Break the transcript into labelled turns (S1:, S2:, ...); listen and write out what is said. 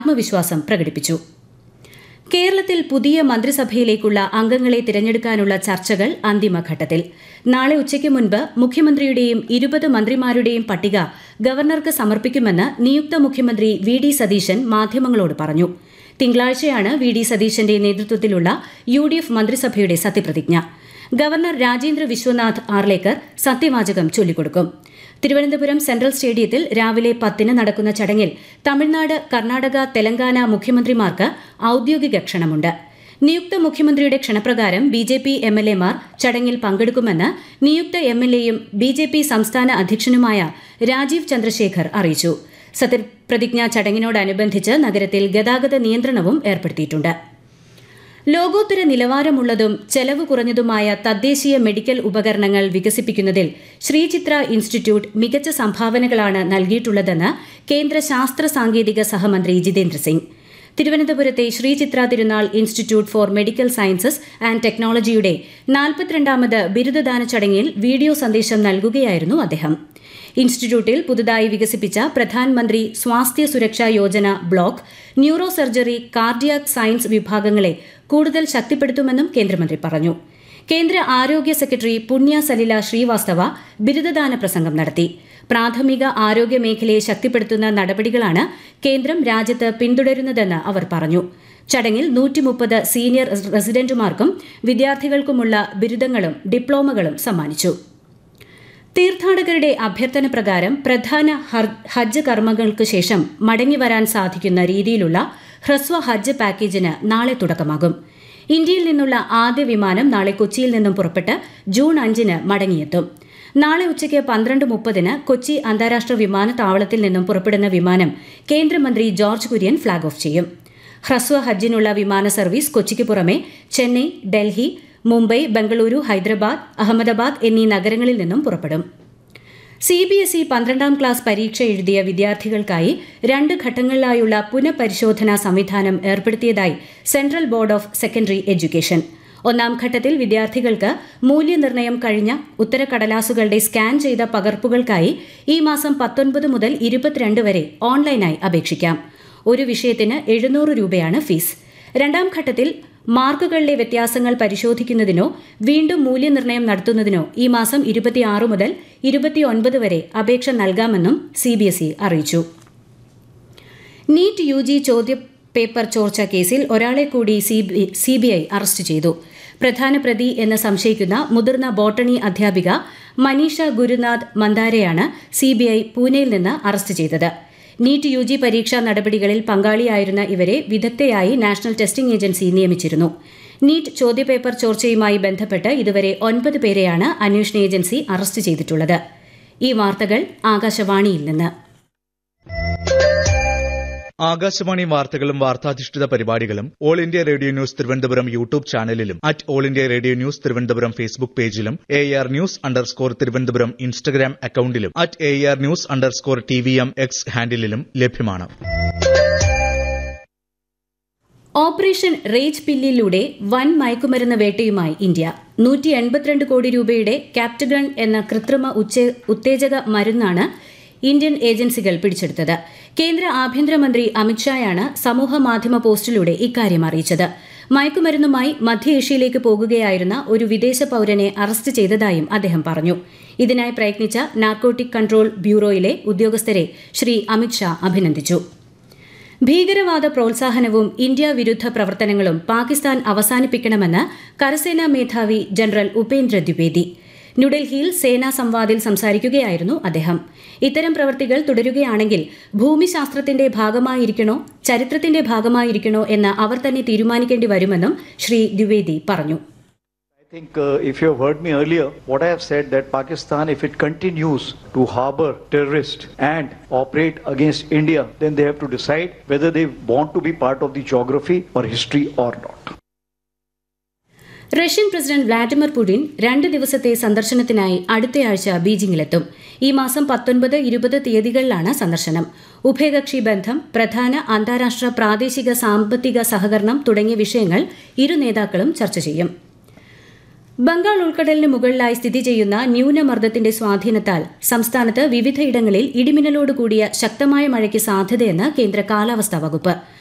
S1: ആത്മവിശ്വാസം പ്രകടിപ്പിച്ചു കേരളത്തിൽ പുതിയ മന്ത്രിസഭയിലേക്കുള്ള അംഗങ്ങളെ തിരഞ്ഞെടുക്കാനുള്ള ചർച്ചകൾ അന്തിമഘട്ടത്തിൽ നാളെ ഉച്ചയ്ക്ക് മുൻപ് മുഖ്യമന്ത്രിയുടെയും ഇരുപത് മന്ത്രിമാരുടെയും പട്ടിക ഗവർണർക്ക് സമർപ്പിക്കുമെന്ന് നിയുക്ത മുഖ്യമന്ത്രി വി ഡി സതീശൻ മാധ്യമങ്ങളോട് പറഞ്ഞു തിങ്കളാഴ്ചയാണ് വി ഡി സതീശന്റെ നേതൃത്വത്തിലുള്ള യു ഡി എഫ് മന്ത്രിസഭയുടെ സത്യപ്രതിജ്ഞ ഗവർണർ രാജേന്ദ്ര വിശ്വനാഥ് ആർലേക്കർ സത്യവാചകം ചൊല്ലിക്കൊടുക്കും തിരുവനന്തപുരം സെൻട്രൽ സ്റ്റേഡിയത്തിൽ രാവിലെ പത്തിന് നടക്കുന്ന ചടങ്ങിൽ തമിഴ്നാട് കർണാടക തെലങ്കാന മുഖ്യമന്ത്രിമാർക്ക് ഔദ്യോഗിക ക്ഷണമുണ്ട് നിയുക്ത മുഖ്യമന്ത്രിയുടെ ക്ഷണപ്രകാരം B J P M L എമാർ ചടങ്ങിൽ പങ്കെടുക്കുമെന്ന് നിയുക്ത എം എൽ എയും ബി ജെ പി സംസ്ഥാന അധ്യക്ഷനുമായ രാജീവ് ചന്ദ്രശേഖർ അറിയിച്ചു സത്യപ്രതിജ്ഞാ ചടങ്ങിനോടനുബന്ധിച്ച് നഗരത്തിൽ ഗതാഗത നിയന്ത്രണവും ഏർപ്പെടുത്തിയിട്ടുണ്ട് ലോകോത്തര നിലവാരമുള്ളതും ചെലവ് കുറഞ്ഞതുമായ തദ്ദേശീയ മെഡിക്കൽ ഉപകരണങ്ങൾ വികസിപ്പിക്കുന്നതിൽ ശ്രീചിത്ര ഇൻസ്റ്റിറ്റ്യൂട്ട് മികച്ച സംഭാവനകളാണ് നൽകിയിട്ടുള്ളതെന്ന് കേന്ദ്ര ശാസ്ത്ര സാങ്കേതിക സഹമന്ത്രി ജിതേന്ദ്ര സിംഗ് തിരുവനന്തപുരത്തെ Sree Chitra Tirunal institute for medical sciences and ടെക്നോളജിയുടെ നാൽപ്പത്തിരണ്ടാമത് ബിരുദദാന ചടങ്ങിൽ വീഡിയോ സന്ദേശം നൽകുകയായിരുന്നു അദ്ദേഹം ഇൻസ്റ്റിറ്റ്യൂട്ടിൽ പുതുതായി വികസിപ്പിച്ച Pradhan Mantri Swasthya Suraksha Yojana block neuro surgery cardiac science വിഭാഗങ്ങളെ കൂടുതൽ ശക്തിപ്പെടുത്തുമെന്നും കേന്ദ്രമന്ത്രി പറഞ്ഞു കേന്ദ്ര ആരോഗ്യ സെക്രട്ടറി പുണ്യ സലില ശ്രീവാസ്തവ ബിരുദദാന പ്രസംഗം നടത്തി പ്രാഥമിക ആരോഗ്യ മേഖലയെ ശക്തിപ്പെടുത്തുന്ന നടപടികളാണ് കേന്ദ്രം രാജ്യത്ത് പിന്തുടരുന്നതെന്ന് അവർ പറഞ്ഞു ചടങ്ങിൽ നൂറ്റിമുപ്പത് സീനിയർ റെസിഡന്റുമാർക്കും വിദ്യാർത്ഥികൾക്കുമുള്ള ബിരുദങ്ങളും ഡിപ്ലോമകളും സമ്മാനിച്ചു തീർത്ഥാടകരുടെ അഭ്യർത്ഥന പ്രകാരം പ്രധാന ഹജ്ജ് കർമ്മങ്ങൾക്ക് ശേഷം മടങ്ങിവരാൻ സാധിക്കുന്ന രീതിയിലുള്ള ഹ്രസ്വ ഹജ്ജ് പാക്കേജിന് നാളെ തുടക്കമാകും ഇന്ത്യയിൽ നിന്നുള്ള ആദ്യ വിമാനം നാളെ കൊച്ചിയിൽ നിന്നും പുറപ്പെട്ട് ജൂൺ അഞ്ചിന് മടങ്ങിയെത്തും നാളെ ഉച്ചയ്ക്ക് പന്ത്രണ്ട് മുപ്പതിന് കൊച്ചി അന്താരാഷ്ട്ര വിമാനത്താവളത്തിൽ നിന്നും പുറപ്പെടുന്ന വിമാനം കേന്ദ്രമന്ത്രി ജോർജ് കുര്യൻ ഫ്ളാഗ് ഓഫ് ചെയ്യും ഹ്രസ്വ ഹജ്ജിനുള്ള വിമാന സർവീസ് കൊച്ചിക്ക് പുറമെ ചെന്നൈ ഡൽഹി മുംബൈ ബംഗളൂരു ഹൈദരാബാദ് അഹമ്മദാബാദ് എന്നീ നഗരങ്ങളിൽ നിന്നും പുറപ്പെടും സി ബി എസ് ഇ പന്ത്രണ്ടാം ക്ലാസ് പരീക്ഷ എഴുതിയ വിദ്യാർത്ഥികൾക്കായി രണ്ട് ഘട്ടങ്ങളിലായുള്ള പുനഃപരിശോധനാ സംവിധാനം ഏർപ്പെടുത്തിയതായി central board of secondary education ഒന്നാം ഘട്ടത്തിൽ വിദ്യാർത്ഥികൾക്ക് മൂല്യനിർണ്ണയം കഴിഞ്ഞ ഉത്തരക്കടലാസുകളുടെ സ്കാൻ ചെയ്ത പകർപ്പുകൾക്കായി ഈ മാസം പത്തൊൻപത് മുതൽ ഇരുപത്തിരണ്ട് വരെ ഓൺലൈനായി അപേക്ഷിക്കാം ഒരു വിഷയത്തിന് എഴുന്നൂറ് രൂപയാണ് ഫീസ് രണ്ടാം ഘട്ടത്തിൽ മാർക്കുകളിലെ വ്യത്യാസങ്ങൾ പരിശോധിക്കുന്നതിനോ വീണ്ടും മൂല്യനിർണ്ണയം നടത്തുന്നതിനോ ഈ മാസം ഇരുപത്തിയാറ് മുതൽ ഇരുപത്തിയൊൻപത് വരെ അപേക്ഷ നൽകാമെന്നും സിബിഎസ്ഇ അറിയിച്ചു നീറ്റ് യു ജി ചോദ്യപേപ്പർ ചോർച്ച കേസിൽ ഒരാളെ കൂടി സിബിഐ അറസ്റ്റ് ചെയ്തു പ്രധാന പ്രതി എന്ന് സംശയിക്കുന്ന മുതിർന്ന ബോട്ടണി അധ്യാപിക മനീഷ ഗുരുനാഥ് മന്ദാരെയാണ് സിബിഐ പൂനെയിൽ നിന്ന് അറസ്റ്റ് ചെയ്തത് നീറ്റ് യു ജി പരീക്ഷാ നടപടികളിൽ പങ്കാളിയായിരുന്ന ഇവരെ വിദഗ്ധയായി നാഷണൽ ടെസ്റ്റിംഗ് ഏജൻസി നിയമിച്ചിരുന്നു നീറ്റ് ചോദ്യപേപ്പർ ചോർച്ചയുമായി ബന്ധപ്പെട്ട് ഇതുവരെ ഒൻപത് പേരെയാണ് അന്വേഷണ ഏജൻസി അറസ്റ്റ് ചെയ്തിട്ടുള്ളത് ഈ വാർത്തകൾ ആകാശവാണിയിൽ നിന്ന്
S2: ആകാശവാണി വാർത്തകളും വാർത്താധിഷ്ഠിത പരിപാടികളും all India radio news Thiruvananthapuram YouTube ചാനലിലും at all India radio news Thiruvananthapuram Facebook പേജിലും A R news underscore Thiruvananthapuram Instagram അക്കൌണ്ടിലും at A R news underscore T V M X ഹാൻഡിലും ലഭ്യമാണ്
S1: ഓപ്പറേഷൻ റേജ് പില്ലിലൂടെ വൻ മയക്കുമരുന്ന് വേട്ടയുമായി ഇന്ത്യ നൂറ്റി എൺപത്തിരണ്ട് കോടി രൂപയുടെ ക്യാപ്റ്റഗൺ എന്ന കൃത്രിമ ഉത്തേജക മരുന്നാണ് ഇന്ത്യൻ ഏജൻസികൾ പിടിച്ചെടുത്തത് കേന്ദ്ര ആഭ്യന്തരമന്ത്രി അമിത്ഷായാണ് സമൂഹ മാധ്യമ പോസ്റ്റിലൂടെ ഇക്കാര്യം അറിയിച്ചത് മയക്കുമരുന്നുമായി മധ്യ പോകുകയായിരുന്ന ഒരു വിദേശ പൌരനെ അറസ്റ്റ് ചെയ്തതായും അദ്ദേഹം പറഞ്ഞു ഇതിനായി പ്രയത്നിച്ച നാർക്കോട്ടിക് കൺട്രോൾ ബ്യൂറോയിലെ ഉദ്യോഗസ്ഥരെ ശ്രീ അമിത്ഷാ അഭിനന്ദിച്ചു ഭീകരവാദ പ്രോത്സാഹനവും ഇന്ത്യ വിരുദ്ധ പ്രവർത്തനങ്ങളും പാകിസ്ഥാൻ അവസാനിപ്പിക്കണമെന്ന് കരസേനാ മേധാവി ജനറൽ ഉപേന്ദ്ര ദ്വിവേദി ന്യൂഡൽഹിയിൽ സേനാ സംവാദിൽ സംസാരിക്കുകയായിരുന്നു അദ്ദേഹം ഇത്തരം പ്രവൃത്തികൾ തുടരുകയാണെങ്കിൽ ഭൂമിശാസ്ത്രത്തിന്റെ ഭാഗമായിരിക്കണോ ചരിത്രത്തിന്റെ ഭാഗമായിരിക്കണോ എന്ന് അവർ തന്നെ തീരുമാനിക്കേണ്ടി വരുമെന്നും ശ്രീ ദ്വിവേദി പറഞ്ഞു
S3: I think uh, if you have heard me earlier, what I have said that Pakistan, if it continues to harbor terrorists and operate against India, then they have to decide whether they want to be part of the geography or history or not.
S1: Russian president Vladimir Putin രണ്ട് ദിവസത്തെ സന്ദർശനത്തിനായി അടുത്തയാഴ്ച ബീജിംഗിലെത്തും ഈ മാസം പത്തൊൻപത് ഇരുപത് തീയതികളിലാണ് സന്ദർശനം ഉഭയകക്ഷി ബന്ധം പ്രധാന അന്താരാഷ്ട്ര പ്രാദേശിക സാമ്പത്തിക സഹകരണം തുടങ്ങിയ വിഷയങ്ങൾ ഇരു നേതാക്കളും ചർച്ച ചെയ്യും ബംഗാൾ ഉൾക്കടലിന് മുകളിലായി സ്ഥിതി ചെയ്യുന്ന ന്യൂനമർദ്ദത്തിന്റെ സ്വാധീനത്താൽ സംസ്ഥാനത്ത് വിവിധയിടങ്ങളിൽ ഇടിമിന്നലോട് കൂടിയ ശക്തമായ മഴയ്ക്ക് സാധ്യതയെന്ന് കേന്ദ്ര കാലാവസ്ഥാ വകുപ്പ്